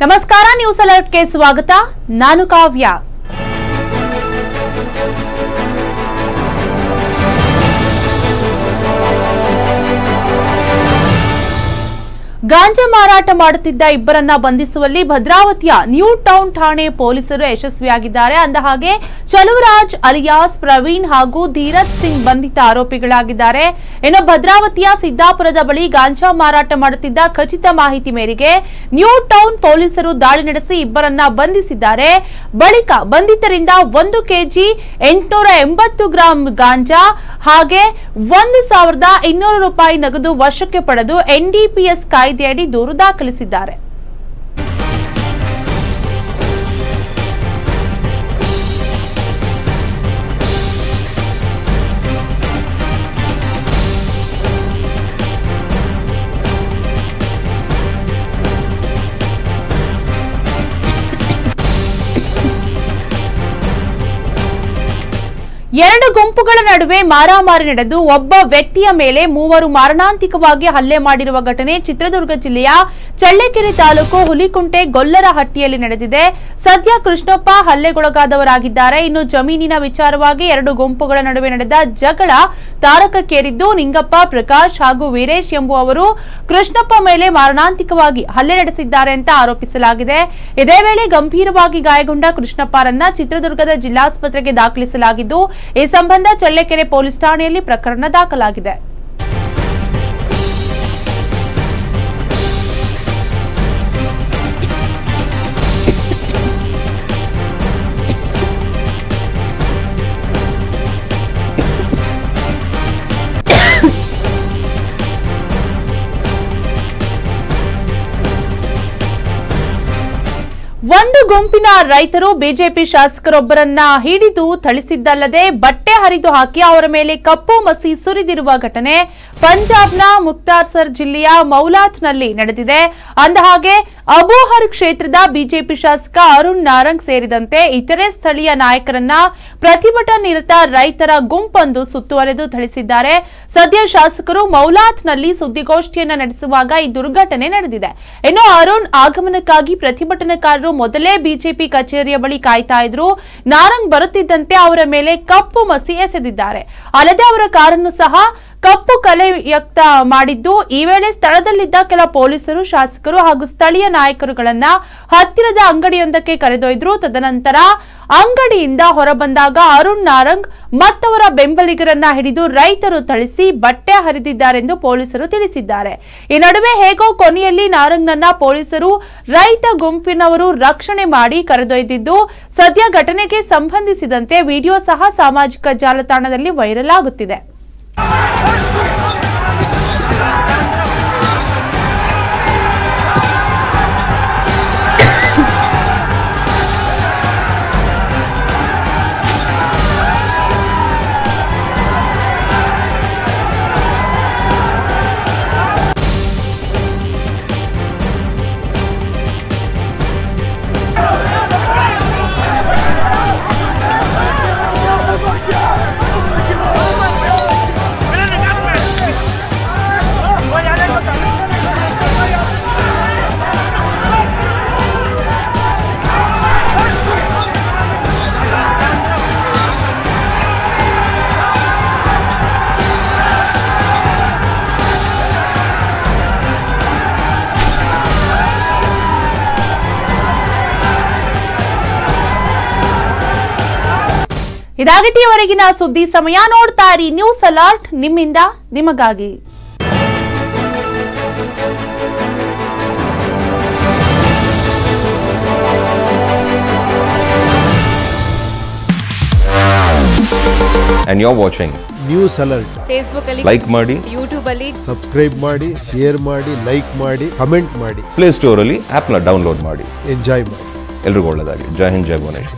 ನಮಸ್ಕಾರ ನ್ಯೂಸ್ ಅಲರ್ಟ್ಗೆ ಸ್ವಾಗತ ನಾನು ಕಾವ್ಯ ಗಾಂಜಾ ಮಾರಾಟ ಮಾಡುತ್ತಿದ್ದ ಇಬ್ಬರನ್ನ ಬಂಧಿಸುವಲ್ಲಿ ಭದ್ರಾವತಿಯ ನ್ಯೂ ಟೌನ್ ಠಾಣೆ ಪೊಲೀಸರು ಯಶಸ್ವಿಯಾಗಿದ್ದಾರೆ ಅಂದಹಾಗೆ ಚಲುವರಾಜ್ ಅಲಿಯಾಸ್ ಪ್ರವೀಣ್ ಹಾಗೂ ಧೀರಜ್ ಸಿಂಗ್ ಬಂಧಿತ ಆರೋಪಿಗಳಾಗಿದ್ದಾರೆ ಇನ್ನು ಭದ್ರಾವತಿಯ ಸಿದ್ದಾಪುರದ ಬಳಿ ಗಾಂಜಾ ಮಾರಾಟ ಮಾಡುತ್ತಿದ್ದ ಖಚಿತ ಮಾಹಿತಿ ಮೇರೆಗೆ ನ್ಯೂ ಟೌನ್ ಪೊಲೀಸರು ದಾಳಿ ನಡೆಸಿ ಇಬ್ಬರನ್ನ ಬಂಧಿಸಿದ್ದಾರೆ ಬಳಿಕ ಬಂಧಿತರಿಂದ ಒಂದು ಕೆಜಿ ಎಂಟುನೂರ ಎಂಬತ್ತು ಗ್ರಾಂ ಗಾಂಜಾ ಹಾಗೆ ಒಂದು ಸಾವಿರದ ಇನ್ನೂರು ರೂಪಾಯಿ ನಗದು ವಶಕ್ಕೆ ಪಡೆದು ಎನ್ಡಿಪಿಎಸ್ ಕಾಯ್ದೆಯಡಿ ದೂರು ದಾಖಲಿಸಿದ್ದಾರೆ ಎರಡು ಗುಂಪುಗಳ ನಡುವೆ ಮಾರಾಮಾರಿ ನಡೆದು ಒಬ್ಬ ವ್ಯಕ್ತಿಯ ಮೇಲೆ ಮೂವರು ಮಾರಣಾಂತಿಕವಾಗಿ ಹಲ್ಲೆ ಮಾಡಿರುವ ಘಟನೆ ಚಿತ್ರದುರ್ಗ ಜಿಲ್ಲೆಯ ಚಳ್ಳಕೆರೆ ತಾಲೂಕು ಹುಲಿಕುಂಟೆ ಗೊಲ್ಲರಹಟ್ಟಿಯಲ್ಲಿ ನಡೆದಿದೆ ಸದ್ಯ ಕೃಷ್ಣಪ್ಪ ಹಲ್ಲೆಗೊಳಗಾದವರಾಗಿದ್ದಾರೆ ಇನ್ನು ಜಮೀನಿನ ವಿಚಾರವಾಗಿ ಎರಡು ಗುಂಪುಗಳ ನಡುವೆ ನಡೆದ ಜಗಳ ತಾರಕಕ್ಕೇರಿದ್ದು ನಿಂಗಪ್ಪ ಪ್ರಕಾಶ್ ಹಾಗೂ ವೀರೇಶ್ ಎಂಬುವವರು ಕೃಷ್ಣಪ್ಪ ಮೇಲೆ ಮಾರಣಾಂತಿಕವಾಗಿ ಹಲ್ಲೆ ನಡೆಸಿದ್ದಾರೆ ಅಂತ ಆರೋಪಿಸಲಾಗಿದೆ ಇದೇ ವೇಳೆ ಗಂಭೀರವಾಗಿ ಗಾಯಗೊಂಡ ಕೃಷ್ಣಪ್ಪರನ್ನ ಚಿತ್ರದುರ್ಗದ ಜಿಲ್ಲಾಸ್ಪತ್ರೆಗೆ ದಾಖಲಿಸಲಾಗಿದ್ದು ಈ ಸಂಬಂಧ ಚಳ್ಳಕೆರೆ ಪೊಲೀಸ್ ಠಾಣೆಯಲ್ಲಿ ಪ್ರಕರಣ ದಾಖಲಾಗಿದೆ ಒಂದು ಗುಂಪಿನ ರೈತರು ಬಿಜೆಪಿ ಶಾಸಕರೊಬ್ಬರನ್ನ ಹಿಡಿದು ಥಳಿಸಿದ್ದಲ್ಲದೆ ಬಟ್ಟೆ ಹರಿದು ಹಾಕಿ ಅವರ ಮೇಲೆ ಕಪ್ಪು ಮಸಿ ಸುರಿದಿರುವ ಘಟನೆ ಪಂಜಾಬ್ನ ಮುಕ್ತಾರ್ಸರ್ ಜಿಲ್ಲೆಯ ಮೌಲಾತ್ನಲ್ಲಿ ನಡೆದಿದೆ ಅಂದಹಾಗೆ ಅಬೋಹರ್ ಕ್ಷೇತ್ರದ ಬಿಜೆಪಿ ಶಾಸಕ ಅರುಣ್ ನಾರಂಗ್ ಸೇರಿದಂತೆ ಇತರೆ ಸ್ಥಳೀಯ ನಾಯಕರನ್ನ ಪ್ರತಿಭಟನಿರತ ರೈತರ ಗುಂಪೊಂದು ಸುತ್ತುವರೆದು ಥಳಿಸಿದ್ದಾರೆ ಸದ್ಯ ಶಾಸಕರು ಮೌಲಾತ್ನಲ್ಲಿ ಸುದ್ದಿಗೋಷ್ಠಿಯನ್ನ ನಡೆಸುವಾಗ ಈ ದುರ್ಘಟನೆ ನಡೆದಿದೆ ಇನ್ನು ಅರುಣ್ ಆಗಮನಕ್ಕಾಗಿ ಪ್ರತಿಭಟನಾಕಾರರು ಮೊದಲೇ ಬಿಜೆಪಿ ಕಚೇರಿಯ ಬಳಿ ಕಾಯ್ತಾ ಇದ್ರು ನಾರಂಗ್ ಬರುತ್ತಿದ್ದಂತೆ ಅವರ ಮೇಲೆ ಕಪ್ಪು ಮಸಿ ಎಸೆದಿದ್ದಾರೆ ಅಲ್ಲದೆ ಅವರ ಕಾರನ್ನು ಸಹ ಕಪ್ಪು ಕಲೆ ವ್ಯಕ್ತ ಮಾಡಿದ್ದು ಈ ವೇಳೆ ಸ್ಥಳದಲ್ಲಿದ್ದ ಕೆಲ ಪೊಲೀಸರು ಶಾಸಕರು ಹಾಗೂ ಸ್ಥಳೀಯ ನಾಯಕರುಗಳನ್ನ ಹತ್ತಿರದ ಅಂಗಡಿಯೊಂದಕ್ಕೆ ಕರೆದೊಯ್ದ್ರು ತದನಂತರ ಅಂಗಡಿಯಿಂದ ಹೊರಬಂದಾಗ ಅರುಣ್ ನಾರಂಗ್ ಮತ್ತವರ ಬೆಂಬಲಿಗರನ್ನ ಹಿಡಿದು ರೈತರು ಥಳಿಸಿ ಬಟ್ಟೆ ಹರಿದಿದ್ದಾರೆಂದು ಪೊಲೀಸರು ತಿಳಿಸಿದ್ದಾರೆ ಈ ನಡುವೆ ಹೇಗೋ ಕೊನೆಯಲ್ಲಿ ನಾರಂಗ್ನನ್ನ ಪೊಲೀಸರು ರೈತ ಗುಂಪಿನವರು ರಕ್ಷಣೆ ಮಾಡಿ ಕರೆದೊಯ್ದಿದ್ದು ಸದ್ಯ ಘಟನೆಗೆ ಸಂಬಂಧಿಸಿದಂತೆ ವಿಡಿಯೋ ಸಹ ಸಾಮಾಜಿಕ ಜಾಲತಾಣದಲ್ಲಿ ವೈರಲ್ ಆಗುತ್ತಿದೆ ಇದಾಗಿತ್ತು ಇವರೆಗಿನ ಸುದ್ದಿ ಸಮಯ ನೋಡ್ತಾ ಇರಿ ನ್ಯೂಸ್ ಅಲರ್ಟ್ ನಿಮ್ಮಿಂದ ನಿಮಗಾಗಿ and you're watching. News alert Facebook ಅಲ್ಲಿ Like ಮಾಡಿ ಯೂಟ್ಯೂಬ್ ಅಲ್ಲಿ ಸಬ್ಸ್ಕ್ರೈಬ್ ಮಾಡಿ ಶೇರ್ ಮಾಡಿ ಲೈಕ್ ಮಾಡಿ ಕಮೆಂಟ್ ಮಾಡಿ ಪ್ಲೇ ಸ್ಟೋರಲ್ಲಿ ಆ್ಯಪ್ನ ಡೌನ್ಲೋಡ್ ಮಾಡಿ ಎಂಜಾಯ್ ಮಾಡಿ ಎಲ್ರಿಗೂ ಒಳ್ಳೆಯದಾಗಲಿ ಜೈ ಹಿಂದ್ ಜೈ ಭುವನೇಶ್ವರಿ